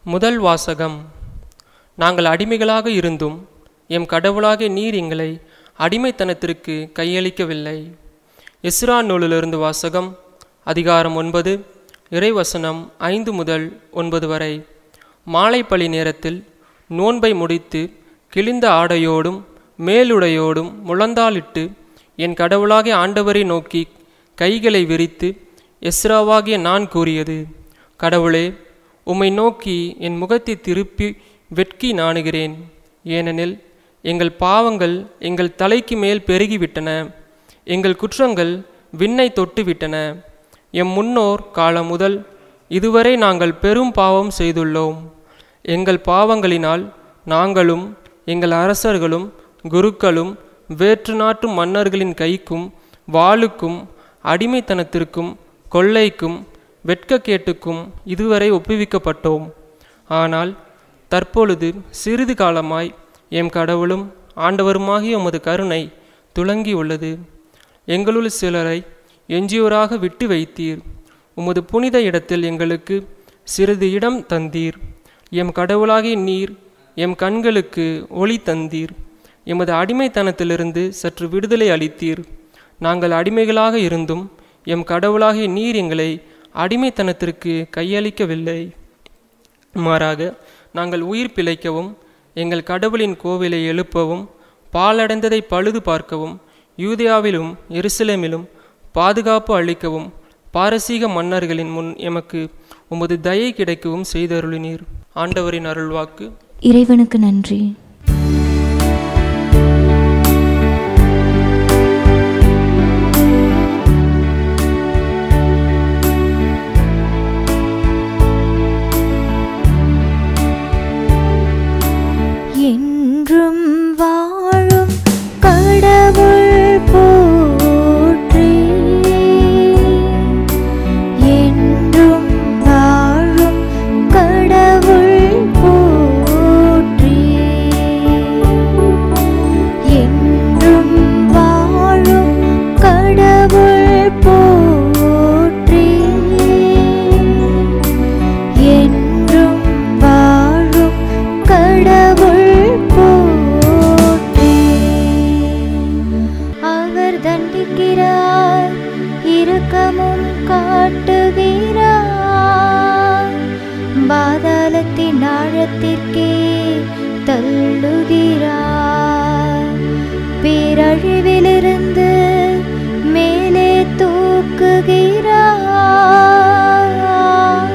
முதல் வாசகம் நாங்கள் அடிமைகளாக இருந்தும் எம் கடவுளாகிய நீர் எங்களை அடிமைத்தனத்திற்கு கையளிக்கவில்லை இஸ்ரா நூலிலிருந்து வாசகம் அதிகாரம் ஒன்பது இறைவசனம் ஐந்து முதல் ஒன்பது வரை மாலைப்பழி நேரத்தில் நோன்பை முடித்து கிழிந்த ஆடையோடும் மேலுடையோடும் முழந்தாளிட்டு என் கடவுளாகிய ஆண்டவரை நோக்கி கைகளை விரித்து எஸ்ராவாகிய நான் கூறியது கடவுளே உம்மை நோக்கி என் முகத்தை திருப்பி வெட்கி நாணுகிறேன் ஏனெனில் எங்கள் பாவங்கள் எங்கள் தலைக்கு மேல் பெருகிவிட்டன எங்கள் குற்றங்கள் விண்ணை தொட்டுவிட்டன எம் முன்னோர் காலம் முதல் இதுவரை நாங்கள் பெரும் பாவம் செய்துள்ளோம் எங்கள் பாவங்களினால் நாங்களும் எங்கள் அரசர்களும் குருக்களும் வேற்று நாட்டு மன்னர்களின் கைக்கும் வாளுக்கும் அடிமைத்தனத்திற்கும் கொள்ளைக்கும் வெட்கக்கேட்டுக்கும் இதுவரை ஒப்புவிக்கப்பட்டோம் ஆனால் தற்பொழுது சிறிது காலமாய் எம் கடவுளும் ஆண்டவருமாகிய உமது கருணை துலங்கி உள்ளது எங்களுள் சிலரை எஞ்சியோராக விட்டு வைத்தீர் உமது புனித இடத்தில் எங்களுக்கு சிறிது இடம் தந்தீர் எம் கடவுளாகிய நீர் எம் கண்களுக்கு ஒளி தந்தீர் எமது அடிமைத்தனத்திலிருந்து சற்று விடுதலை அளித்தீர் நாங்கள் அடிமைகளாக இருந்தும் எம் கடவுளாகிய நீர் எங்களை அடிமைத்தனத்திற்கு கையளிக்கவில்லை மாறாக நாங்கள் உயிர் பிழைக்கவும் எங்கள் கடவுளின் கோவிலை எழுப்பவும் பாலடைந்ததை பழுது பார்க்கவும் யூதேயாவிலும் எருசலேமிலும் பாதுகாப்பு அளிக்கவும் பாரசீக மன்னர்களின் முன் எமக்கு உமது தயை கிடைக்கவும் செய்தருளினீர் ஆண்டவரின் அருள்வாக்கு இறைவனுக்கு நன்றி என்றும் வாழும் கடவுள் போற்றி என்றும் வாழும் கடவுள் போற்றி என்றும் வாழும் கடவுள் போற்றி என்றும் வாழும் கடவுள் போற்றி அவர் தண்டிக்கிறார் இரக்கமும் காட்டுகிறார் பாதாளத்தின் ஆழத்திற்கே தள்ளுகிறார் பேரழிவிலிருந்து மேலே தூக்குகிறார்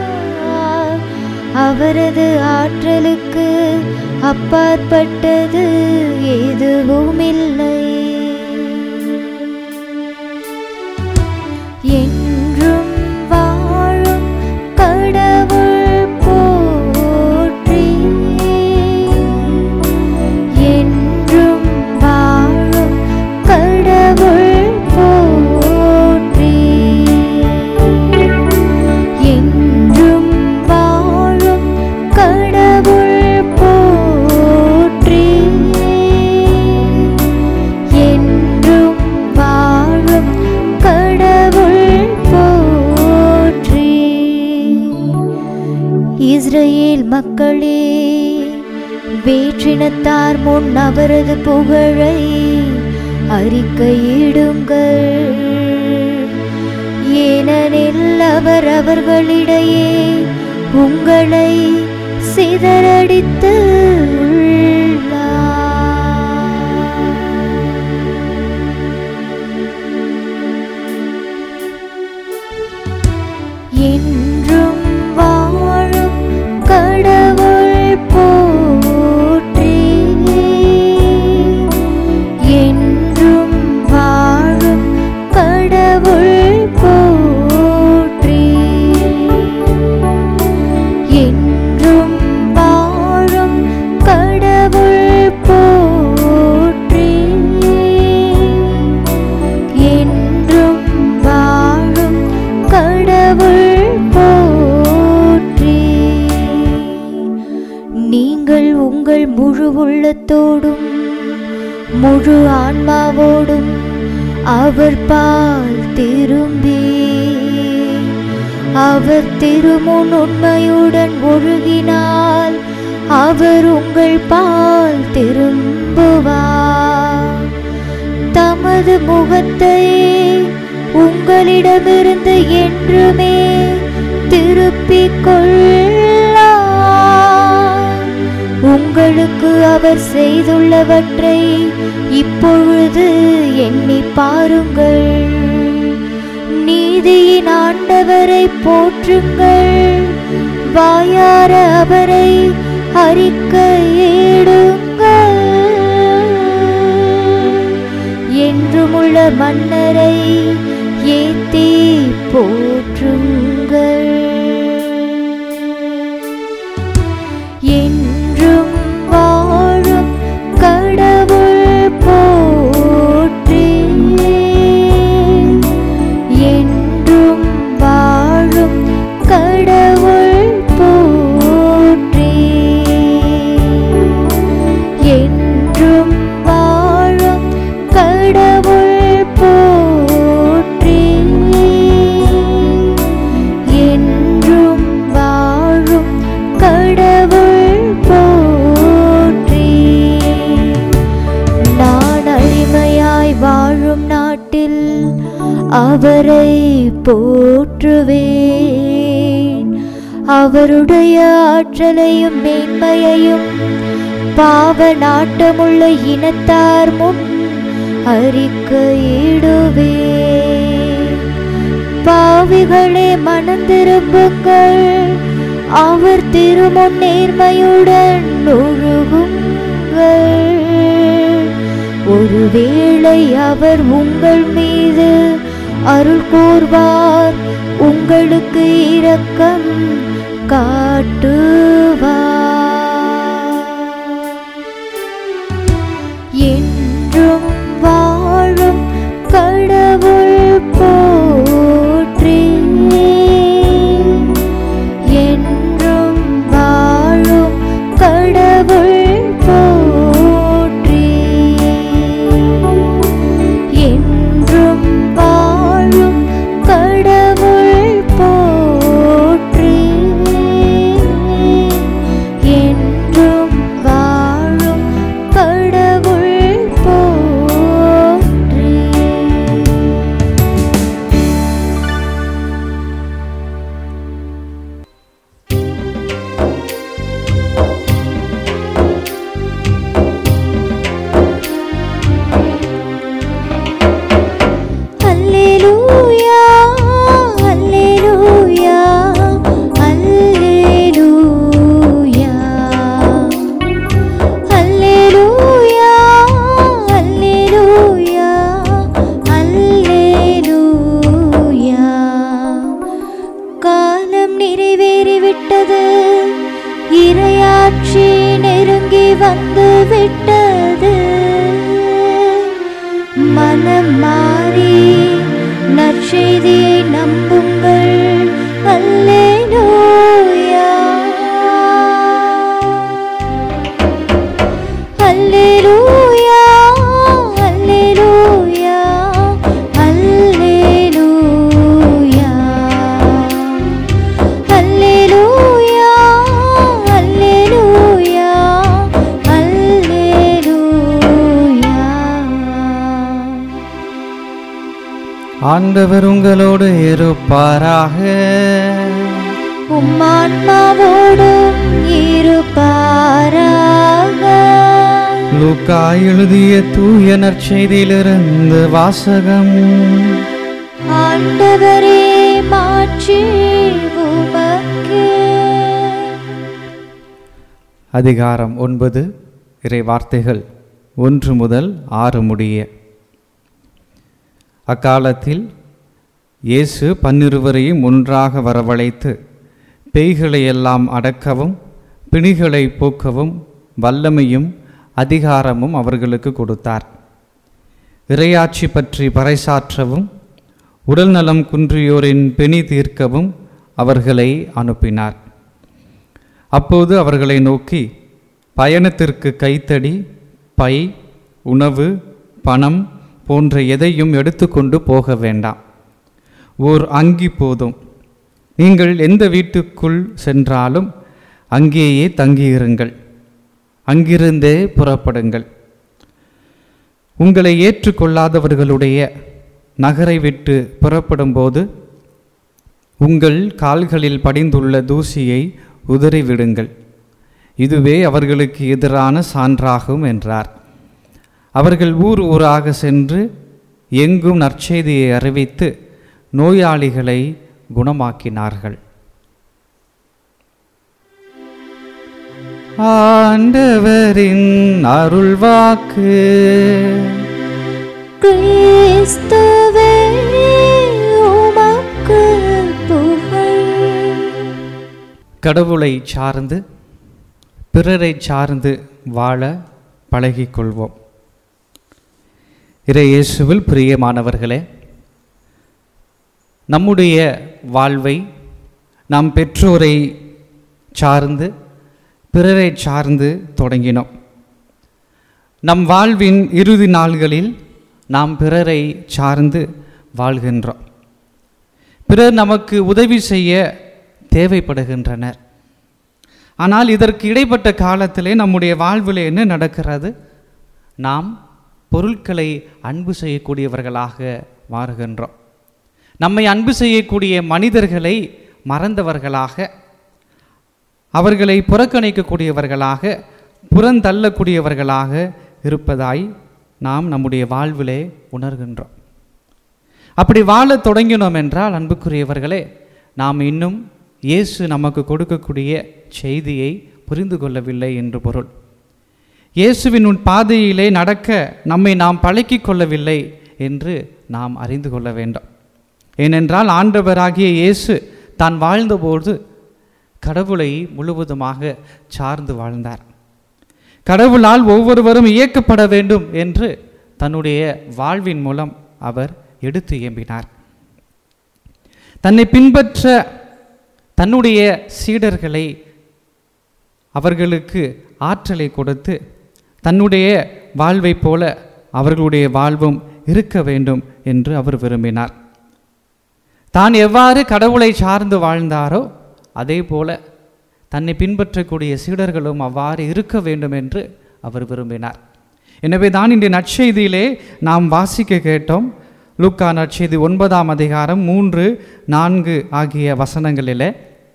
அவரது ஆற்றலுக்கு அப்பாற்பட்டது எதுவுமில்லை என்றும் வாழும் கடவுள் போற்றி என்றும் வாழும் கடவுள் போற்றி என்றும் வாழும் கடவுள் போற்றி என்றும் வாழும் கடவுள் போற்றி இஸ்ரேல் மக்களே வேற்றினத்தார் முன் அவரது புகழை அறிக்கையிடுங்கள் ஏனெனில் அவர் அவர்களிடையே உங்களை சிதறடித்து உள்ளார் என்றும் வாழும் கடவுள் போற்றி என்றும் வாழும் கடவுள் போற்றி என்றும் வாழும் கடவுள் போற்றி என்றும் வாழும் கடவுள் போற்றி நீங்கள் உங்கள் முழு உள்ளத்தோடும் முழு ஆன்மாவோடும் அவர் பால் திரும்பி அவர் திருமுன் உண்மையுடன் ஒழுகினார் அவர் உங்கள் பால் திரும்புவார் தமது முகத்தை உங்களிடமிருந்து என்றுமே திருப்பிக் கொள்ளார் உங்களுக்கு அவர் செய்துள்ளவற்றை இப்பொழுது எண்ணி பாருங்கள் நீதியின் ஆண்டவரை போற்றுங்கள் வாயார அவரை அறிக்கையிடுங்கள் என்றுமுள்ள மன்னரை ஏத்தி போற்றுங்கள் என்றும் வாழும் கடவுள் போற்றி என்றும் வாழும் கடவுள் போற்றி என்றும் வாழும் கடவுள் போற்றி என்றும் வாழும் கடவுள் போற்றி நான் அழிமையாய் வாழும் நாட்டில் அவரை போற்றுவேன் அவருடைய ஆற்றலையும் மேன்மையையும் பாவ நாட்டமுள்ள இனத்தார் முன் அறிக்கையிடுவேன் பாவிகளே மனந்திரும்புங்கள் அவர் திருமுன் நேர்மையுடன் ஒழுகுங்கள் ஒருவேளை அவர் உங்கள் மீது அருள் கூர்வார் உங்களுக்கு இரக்கம் காட்டுவார் என்றும் வாழும் கடவுள் போற்றி என்றும் வாழும் கடவுள் போற்றி என்றும் வாழும் கடவுள் போற்றி என்றும் வாழும் கடவுள் போற்றி அல்லேலூயா அல்லேலூயா அல்லேலூயா அல்லேலூயா அல்லேலூயா அல்லேலூயா காலம் நிறைவேறிவிட்டது இரையாட்சி நெருங்கி வந்து விட்டது மனம் மாறி நற்செய்தியை நம்புங்கள் அல்லேலூயா அல்லேலூயா அல்லேலூயா அல்லேலூயா அல்லேலூயா அல்லேலூயா அல்லேலூயா ஆண்டவர் உங்களோடு இருப்பாராக உம்மான்மாவோடும் இருப்பாராக லூக்கா எழுதிய தூய நற்செய்தியிலிருந்து வாசகம் ஆண்டவரே மாற்றி உமக்கே அதிகாரம் ஒன்பது இறை வார்த்தைகள் ஒன்று முதல் ஆறு முடிய அக்காலத்தில் இயேசு பன்னிருவரையும் ஒன்றாக வரவழைத்து பேய்களை எல்லாம் அடக்கவும் பிணிகளை போக்கவும் வல்லமையும் அதிகாரமும் அவர்களுக்கு கொடுத்தார் இறையாட்சி பற்றி பறைசாற்றவும் உடல்நலம் குன்றியோரின் பிணி தீர்க்கவும் அவர்களை அனுப்பினார் அப்போது அவர்களை நோக்கி பயணத்திற்கு கைத்தடி பை உணவு பணம் போன்ற எதையும் எடுத்துக்கொண்டு போக வேண்டாம் ஓர் அங்கி போதும் நீங்கள் எந்த வீட்டுக்குள் சென்றாலும் அங்கேயே தங்கியிருங்கள் அங்கிருந்தே புறப்படுங்கள் உங்களை ஏற்றுக்கொள்ளாதவர்களுடைய நகரை விட்டு புறப்படும்போது உங்கள் கால்களில் படிந்துள்ள தூசியை உதறிவிடுங்கள் இதுவே அவர்களுக்கு எதிரான சான்றாகும் என்றார் அவர்கள் ஊர் ஊராக சென்று எங்கும் நற்செய்தியை அறிவித்து நோயாளிகளை குணமாக்கினார்கள் ஆண்டவரின் அருள்வாக்கு கிறிஸ்துவே உமக்கு புகழ் கடவுளை சார்ந்து பிறரை சார்ந்து வாழ பழகிக்கொள்வோம் இறை இயேசுவில் பிரியமானவர்களே நம்முடைய வாழ்வை நாம் பெற்றோரை சார்ந்து பிறரை சார்ந்து தொடங்கினோம் நம் வாழ்வின் இறுதி நாள்களில் நாம் பிறரை சார்ந்து வாழ்கின்றோம் பிறர் நமக்கு உதவி செய்ய தேவைப்படுகின்றனர் ஆனால் இதற்கு இடைப்பட்ட காலத்திலே நம்முடைய வாழ்வில் என்ன நடக்கிறது நாம் பொருட்களை அன்பு செய்யக்கூடியவர்களாக மாறுகின்றோம் நம்மை அன்பு செய்யக்கூடிய மனிதர்களை மறந்தவர்களாக அவர்களை புறக்கணிக்கக்கூடியவர்களாக புறந்தள்ளக்கூடியவர்களாக இருப்பதாய் நாம் நம்முடைய வாழ்விலே உணர்கின்றோம் அப்படி வாழத் தொடங்கினோம் என்றால் அன்புக்குரியவர்களே நாம் இன்னும் இயேசு நமக்கு கொடுக்கக்கூடிய செய்தியை புரிந்து கொள்ளவில்லை என்று பொருள் இயேசுவின் உன் பாதையிலே நடக்க நம்மை நாம் பழக்கிக் கொள்ளவில்லை என்று நாம் அறிந்து கொள்ள வேண்டும் ஏனென்றால் ஆண்டவராகிய இயேசு தான் வாழ்ந்தபோது கடவுளை முழுவதுமாக சார்ந்து வாழ்ந்தார் கடவுளால் ஒவ்வொருவரும் இயக்கப்பட வேண்டும் என்று தன்னுடைய வாழ்வின் மூலம் அவர் எடுத்து இயம்பினார் தன்னை பின்பற்ற தன்னுடைய சீடர்களை அவர்களுக்கு ஆற்றலை கொடுத்து தன்னுடைய வாழ்வைப் போல அவர்களுடைய வாழ்வும் இருக்க வேண்டும் என்று அவர் விரும்பினார் தான் எவ்வாறு கடவுளை சார்ந்து வாழ்ந்தாரோ அதே போல தன்னை பின்பற்றக்கூடிய சீடர்களும் அவ்வாறு இருக்க வேண்டும் என்று அவர் விரும்பினார் எனவே தான் இன்றைய நற்செய்தியிலே நாம் வாசிக்க கேட்டோம் லூக்கா நற்செய்தி ஒன்பதாம் அதிகாரம் மூன்று நான்கு ஆகிய வசனங்களிலே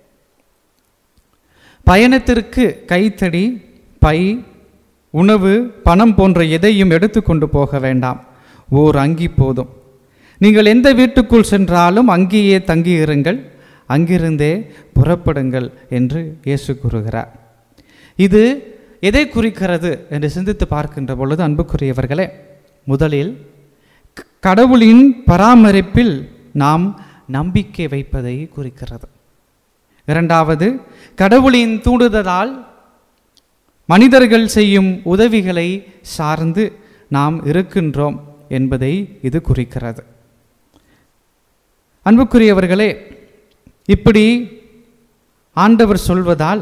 பயணத்திற்கு கைத்தடி பை உணவு பணம் போன்ற எதையும் எடுத்துக்கொண்டு போக வேண்டாம் ஓர் அங்கி போதும் நீங்கள் எந்த வீட்டுக்குள் சென்றாலும் அங்கேயே தங்கியிருங்கள் அங்கிருந்தே புறப்படுங்கள் என்று இயேசு கூறுகிறார் இது எதை குறிக்கிறது என்று சிந்தித்து பார்க்கின்ற பொழுது அன்புக்குரியவர்களே முதலில் க- கடவுளின் பராமரிப்பில் நாம் நம்பிக்கை வைப்பதை குறிக்கிறது இரண்டாவது கடவுளின் தூண்டுதலால் மனிதர்கள் செய்யும் உதவிகளை சார்ந்து நாம் இருக்கின்றோம் என்பதை இது குறிக்கிறது அன்புக்குரியவர்களே இப்படி ஆண்டவர் சொல்வதால்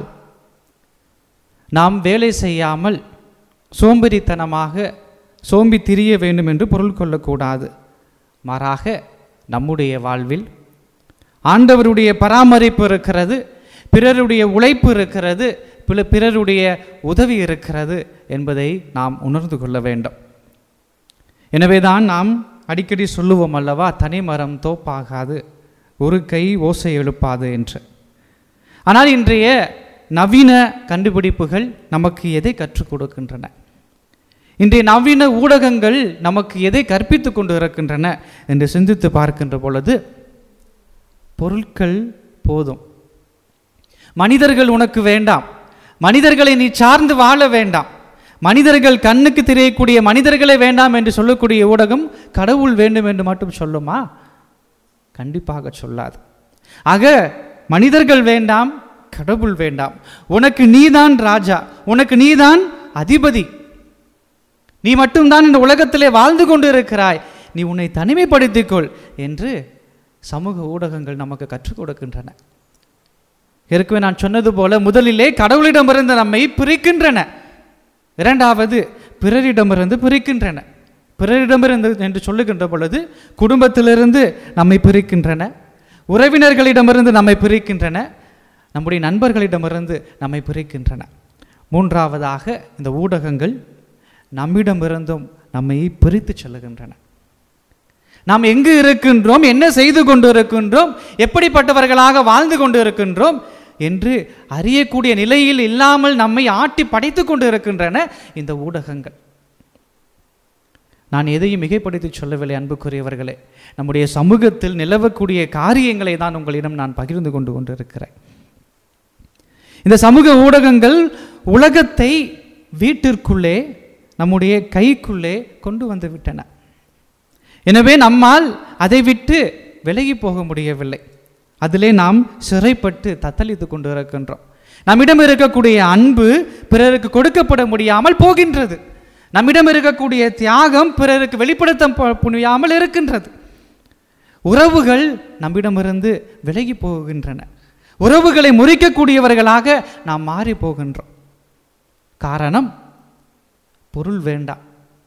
நாம் வேலை செய்யாமல் சோம்பேறித்தனமாக சோம்பி திரிய வேண்டும் என்று பொருள் கொள்ளக்கூடாது மாறாக நம்முடைய வாழ்வில் ஆண்டவருடைய பராமரிப்பு இருக்கிறது பிறருடைய உழைப்பு இருக்கிறது பிற- பிறருடைய உதவி இருக்கிறது என்பதை நாம் உணர்ந்து கொள்ள வேண்டும் எனவேதான் நாம் அடிக்கடி சொல்லுவோம் அல்லவா தனி மரம் தோப்பாகாது ஒரு கை ஓசை எழுப்பாது என்று ஆனால் இன்றைய நவீன கண்டுபிடிப்புகள் நமக்கு எதை கற்றுக் கொடுக்கின்றன இன்றைய நவீன ஊடகங்கள் நமக்கு எதை கற்பித்துக் கொண்டு இருக்கின்றன என்று சிந்தித்து பார்க்கின்ற பொழுது பொருட்கள் போதும் மனிதர்கள் உனக்கு வேண்டாம் மனிதர்களை நீ சார்ந்து வாழ வேண்டாம் மனிதர்கள் கண்ணுக்கு தெரியக்கூடிய மனிதர்களே வேண்டாம் என்று சொல்லக்கூடிய ஊடகம் கடவுள் வேண்டும் என்று மட்டும் சொல்லுமா கண்டிப்பாக சொல்லாது ஆக மனிதர்கள் வேண்டாம் கடவுள் வேண்டாம் உனக்கு நீதான் ராஜா உனக்கு நீதான் அதிபதி நீ மட்டும்தான் இந்த உலகத்திலே வாழ்ந்து கொண்டு இருக்கிறாய் நீ உன்னை தனிமைப்படுத்திக் கொள் என்று சமூக ஊடகங்கள் நமக்கு கற்றுக் கொடுக்கின்றன ஏற்கனவே நான் சொன்னது போல முதலிலே கடவுளிடமிருந்து நம்மை பிரிக்கின்றன இரண்டாவது பிறரிடமிருந்து பிரிக்கின்றன பிறரிடமிருந்து என்று சொல்லுகின்ற பொழுது குடும்பத்திலிருந்து நம்மை பிரிக்கின்றன உறவினர்களிடமிருந்து நம்மை பிரிக்கின்றன நம்முடைய நண்பர்களிடமிருந்து நம்மை பிரிக்கின்றன மூன்றாவதாக இந்த ஊடகங்கள் நம்மிடமிருந்தும் நம்மை பிரித்து செல்லுகின்றன நாம் எங்கு இருக்கின்றோம் என்ன செய்து கொண்டு இருக்கின்றோம் எப்படிப்பட்டவர்களாக வாழ்ந்து கொண்டு இருக்கின்றோம் என்று அறியக்கூடிய நிலையில் இல்லாமல் நம்மை ஆட்டி படைத்து கொண்டு இருக்கின்றன இந்த ஊடகங்கள் நான் எதையும் மிகைப்படுத்தி சொல்லவில்லை அன்புக்குரியவர்களே நம்முடைய சமூகத்தில் நிலவக்கூடிய காரியங்களை தான் உங்களிடம் நான் பகிர்ந்து கொண்டு கொண்டிருக்கிறேன் இந்த சமூக ஊடகங்கள் உலகத்தை வீட்டிற்குள்ளே நம்முடைய கைக்குள்ளே கொண்டு வந்து விட்டன எனவே நம்மால் அதை விட்டு விலகி போக முடியவில்லை அதிலே நாம் சிறைப்பட்டு தத்தளித்து கொண்டு இருக்கின்றோம் நம்மிடம் இருக்கக்கூடிய அன்பு பிறருக்கு கொடுக்கப்பட முடியாமல் போகின்றது நம்மிடம் இருக்கக்கூடிய தியாகம் பிறருக்கு வெளிப்படுத்த ப- முடியாமல் இருக்கின்றது உறவுகள் நம்மிடமிருந்து விலகி போகின்றன உறவுகளை முறிக்கக்கூடியவர்களாக நாம் மாறி போகின்றோம் காரணம் பொருள் வேண்டாம்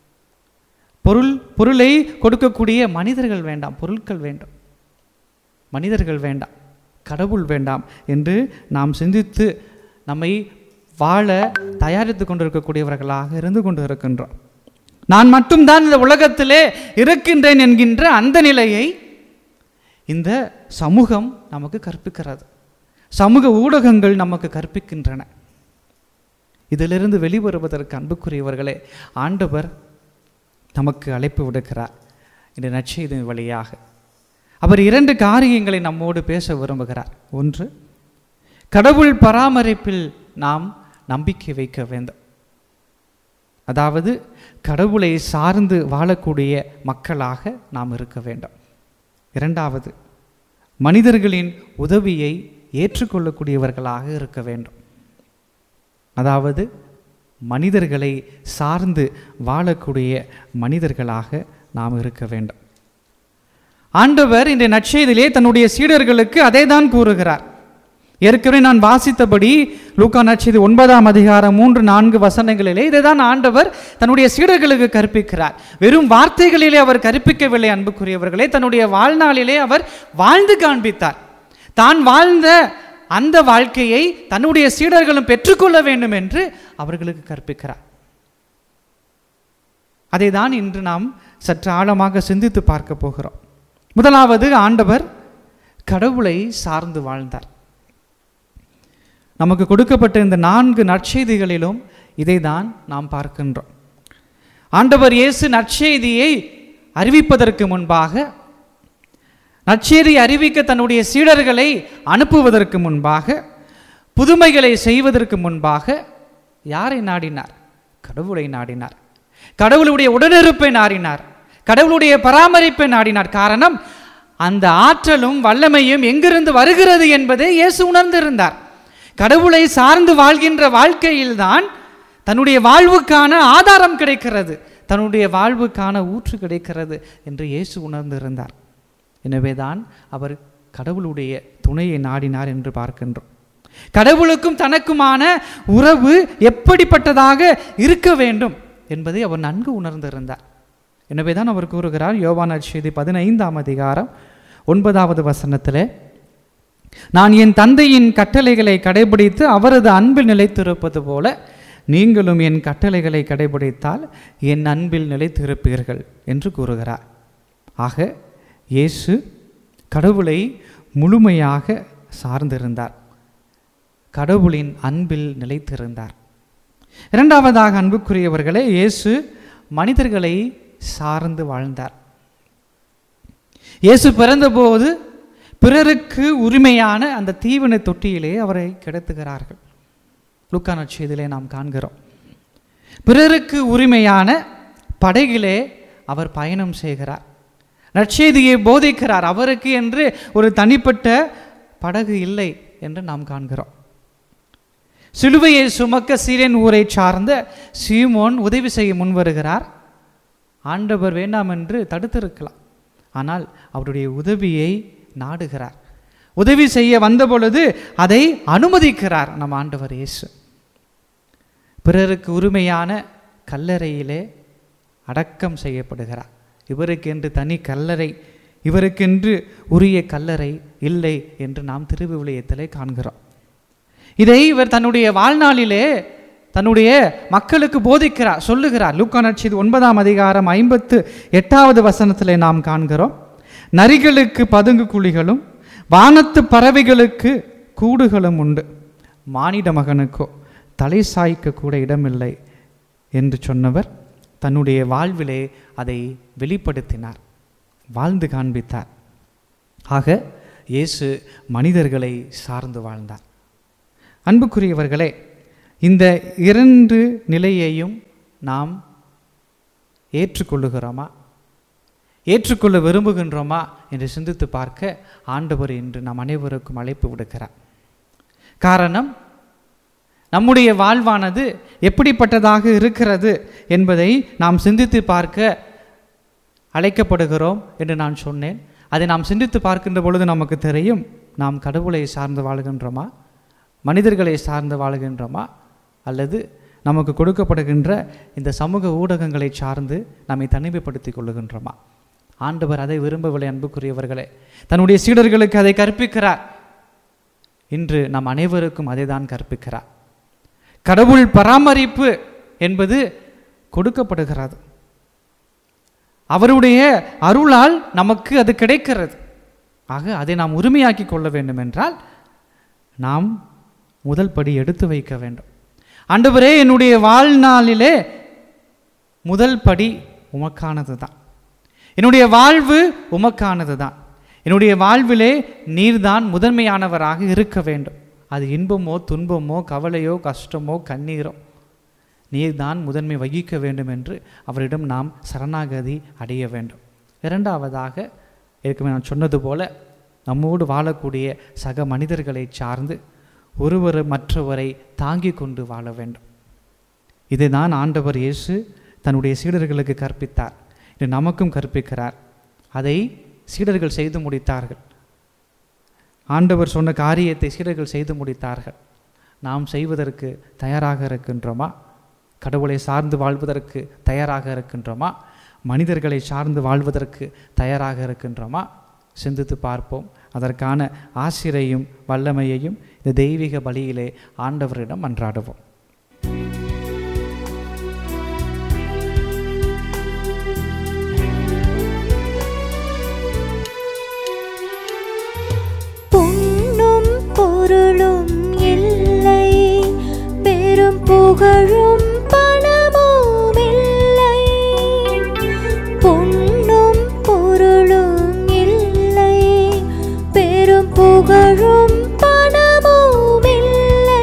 பொருள் பொருளை கொடுக்கக்கூடிய மனிதர்கள் வேண்டாம் பொருட்கள் வேண்டும் மனிதர்கள் வேண்டாம் கடவுள் வேண்டாம் என்று நாம் சிந்தித்து நம்மை வாழ தயாரித்து கொண்டிருக்கக்கூடியவர்களாக இருந்து கொண்டு இருக்கின்றோம் நான் மட்டும்தான் இந்த உலகத்திலே இருக்கின்றேன் என்கின்ற அந்த நிலையை இந்த சமூகம் நமக்கு கற்பிக்கிறது சமூக ஊடகங்கள் நமக்கு கற்பிக்கின்றன இதிலிருந்து வெளிவருவதற்கு அன்புக்குரியவர்களே ஆண்டவர் நமக்கு அழைப்பு விடுக்கிறார் இந்த நற்செய்தியின் வழியாக அவர் இரண்டு காரியங்களை நம்மோடு பேச விரும்புகிறார் ஒன்று கடவுள் பராமரிப்பில் நாம் நம்பிக்கை வைக்க வேண்டும் அதாவது கடவுளை சார்ந்து வாழக்கூடிய மக்களாக நாம் இருக்க வேண்டும் இரண்டாவது மனிதர்களின் உதவியை ஏற்றுக்கொள்ளக்கூடியவர்களாக இருக்க வேண்டும் அதாவது மனிதர்களை சார்ந்து வாழக்கூடிய மனிதர்களாக நாம் இருக்க வேண்டும் ஆண்டவர் இந்த நற்செய்தியிலே தன்னுடைய சீடர்களுக்கு அதை தான் கூறுகிறார் ஏற்கனவே நான் வாசித்தபடி லூக்கா நற்செய்தி ஒன்பதாம் அதிகாரம் மூன்று நான்கு வசனங்களிலே இதை தான் ஆண்டவர் தன்னுடைய சீடர்களுக்கு கற்பிக்கிறார் வெறும் வார்த்தைகளிலே அவர் கற்பிக்கவில்லை அன்புக்குரியவர்களே தன்னுடைய வாழ்நாளிலே அவர் வாழ்ந்து காண்பித்தார் தான் வாழ்ந்த அந்த வாழ்க்கையை தன்னுடைய சீடர்களும் பெற்றுக்கொள்ள வேண்டும் என்று அவர்களுக்கு கற்பிக்கிறார் அதை தான் இன்று நாம் சற்று ஆழமாக சிந்தித்து பார்க்க போகிறோம் முதலாவது ஆண்டவர் கடவுளை சார்ந்து வாழ்ந்தார் நமக்கு கொடுக்கப்பட்ட இந்த நான்கு நற்செய்திகளிலும் இதை தான் நாம் பார்க்கின்றோம் ஆண்டவர் இயேசு நற்செய்தியை அறிவிப்பதற்கு முன்பாக நற்செய்தி அறிவிக்க தன்னுடைய சீடர்களை அனுப்புவதற்கு முன்பாக புதுமைகளை செய்வதற்கு முன்பாக யாரை நாடினார் கடவுளை நாடினார் கடவுளுடைய உடனிருப்பை நாடினார் கடவுளுடைய பராமரிப்பை நாடினார் காரணம் அந்த ஆற்றலும் வல்லமையும் எங்கிருந்து வருகிறது என்பதை இயேசு உணர்ந்திருந்தார் கடவுளை சார்ந்து வாழ்கின்ற வாழ்க்கையில்தான் தன்னுடைய வாழ்வுக்கான ஆதாரம் கிடைக்கிறது தன்னுடைய வாழ்வுக்கான ஊற்று கிடைக்கிறது என்று இயேசு உணர்ந்திருந்தார் எனவேதான் அவர் கடவுளுடைய துணையை நாடினார் என்று பார்க்கின்றோம் கடவுளுக்கும் தனக்குமான உறவு எப்படிப்பட்டதாக இருக்க வேண்டும் என்பதை அவர் நன்கு உணர்ந்திருந்தார் எனவேதான் அவர் கூறுகிறார் யோவான் செய்தி பதினைந்தாம் அதிகாரம் ஒன்பதாவது வசனத்திலே நான் என் தந்தையின் கட்டளைகளை கடைபிடித்து அவரது அன்பில் நிலைத்திருப்பது போல நீங்களும் என் கட்டளைகளை கடைபிடித்தால் என் அன்பில் நிலைத்திருப்பீர்கள் என்று கூறுகிறார் ஆக இயேசு கடவுளை முழுமையாக சார்ந்திருந்தார் கடவுளின் அன்பில் நிலைத்திருந்தார் இரண்டாவதாக அன்புக்குரியவர்களே இயேசு மனிதர்களை சார்ந்து வாழ்ந்தார் இயேசு பிறந்தபோது பிறருக்கு உரிமையான அந்த தீவன தொட்டியிலே அவரை கிடத்துகிறார்கள் லுக்கா நற்செய்தியிலே நாம் காண்கிறோம் பிறருக்கு உரிமையான படகிலே அவர் பயணம் செய்கிறார் நற்செய்தியை போதிக்கிறார் அவருக்கு என்று ஒரு தனிப்பட்ட படகு இல்லை என்று நாம் காண்கிறோம் சிலுவையை சுமக்க சீரன் ஊரை சார்ந்த சீமோன் உதவி செய்ய முன்வருகிறார் ஆண்டவர் வேண்டாம் என்று தடுத்திருக்கலாம் ஆனால் அவருடைய உதவியை நாடுகிறார் உதவி செய்ய வந்த பொழுது அதை அனுமதிக்கிறார் நம் ஆண்டவர் இயேசு பிறருக்கு உரிமையான கல்லறையிலே அடக்கம் செய்யப்படுகிறார் இவருக்கென்று தனி கல்லறை இவருக்கென்று உரிய கல்லறை இல்லை என்று நாம் திருவிவிலியத்திலே காண்கிறோம் இதை இவர் தன்னுடைய வாழ்நாளிலே தன்னுடைய மக்களுக்கு போதிக்கிறார் சொல்லுகிறார் லூக்கா நட்சது ஒன்பதாம் அதிகாரம் ஐம்பத்து எட்டாவது வசனத்திலே நாம் காண்கிறோம் நரிகளுக்கு பதுங்கு குழிகளும் வானத்து பறவைகளுக்கு கூடுகளும் உண்டு மானிட மகனுக்கோ தலை சாய்க்க கூட இடமில்லை என்று சொன்னவர் தன்னுடைய வாழ்விலே அதை வெளிப்படுத்தினார் வாழ்ந்து காண்பித்தார் ஆக இயேசு மனிதர்களை சார்ந்து வாழ்ந்தார் அன்புக்குரியவர்களே இந்த இரண்டு நிலையையும் நாம் ஏற்றுக்கொள்ளுகிறோமா ஏற்றுக்கொள்ள விரும்புகின்றோமா என்று சிந்தித்து பார்க்க ஆண்டவர் இன்று நம் அனைவருக்கும் அழைப்பு விடுக்கிறார் காரணம் நம்முடைய வாழ்வானது எப்படிப்பட்டதாக இருக்கிறது என்பதை நாம் சிந்தித்து பார்க்க அழைக்கப்படுகிறோம் என்று நான் சொன்னேன் அதை நாம் சிந்தித்து பார்க்கின்ற பொழுது நமக்கு தெரியும் நாம் கடவுளை சார்ந்து வாழ்கின்றோமா மனிதர்களை சார்ந்து வாழ்கின்றோமா அல்லது நமக்கு கொடுக்கப்படுகின்ற இந்த சமூக ஊடகங்களை சார்ந்து நம்மை தனிமைப்படுத்திக் கொள்ளுகின்றோமா ஆண்டவர் அதை விரும்பவில்லை அன்புக்குரியவர்களே தன்னுடைய சீடர்களுக்கு அதை கற்பிக்கிறார் இன்று நம் அனைவருக்கும் அதை தான் கற்பிக்கிறார் கடவுள் பராமரிப்பு என்பது கொடுக்கப்படுகிறது அவருடைய அருளால் நமக்கு அது கிடைக்கிறது ஆக அதை நாம் உரிமையாக்கி கொள்ள வேண்டும் என்றால் நாம் முதல் படி எடுத்து வைக்க வேண்டும் ஆண்டவரே என்னுடைய வாழ்நாளிலே முதல் படி உமக்கானது தான் என்னுடைய வாழ்வு உமக்கானது தான் என்னுடைய வாழ்விலே நீர்தான் முதன்மையானவராக இருக்க வேண்டும் அது இன்பமோ துன்பமோ கவலையோ கஷ்டமோ கண்ணீரோ நீர்தான் முதன்மை வகிக்க வேண்டும் என்று அவரிடம் நாம் சரணாகதி அடைய வேண்டும் இரண்டாவதாக ஏற்கனவே நான் சொன்னது போல நம்மோடு வாழக்கூடிய சக மனிதர்களை சார்ந்து ஒருவர் மற்றவரை தாங்கி கொண்டு வாழ வேண்டும் இதைதான் ஆண்டவர் இயேசு தன்னுடைய சீடர்களுக்கு கற்பித்தார் இது நமக்கும் கற்பிக்கிறார் அதை சீடர்கள் செய்து முடித்தார்கள் ஆண்டவர் சொன்ன காரியத்தை சீடர்கள் செய்து முடித்தார்கள் நாம் செய்வதற்கு தயாராக இருக்கின்றோமா கடவுளை சார்ந்து வாழ்வதற்கு தயாராக இருக்கின்றோமா மனிதர்களை சார்ந்து வாழ்வதற்கு தயாராக இருக்கின்றோமா சிந்தித்து பார்ப்போம் அதற்கான ஆசிரையும் வல்லமையையும் இந்த தெய்வீக பலியிலே ஆண்டவரிடம் மன்றாடுவோம் பொன்னும் பொருளும் இல்லை பெரும் புகழும் பணமும் இல்லை பொன்னும் பொருளும் இல்லை பெரும் புகழும் பணமும் இல்லை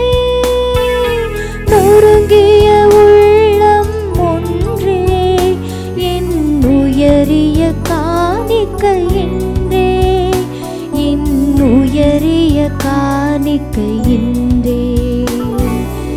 நொறுங்கிய உள்ளம் ஒன்றே என் உயரிய காணிக்கை என்றே என் உயரிய காணிக்கை என்றே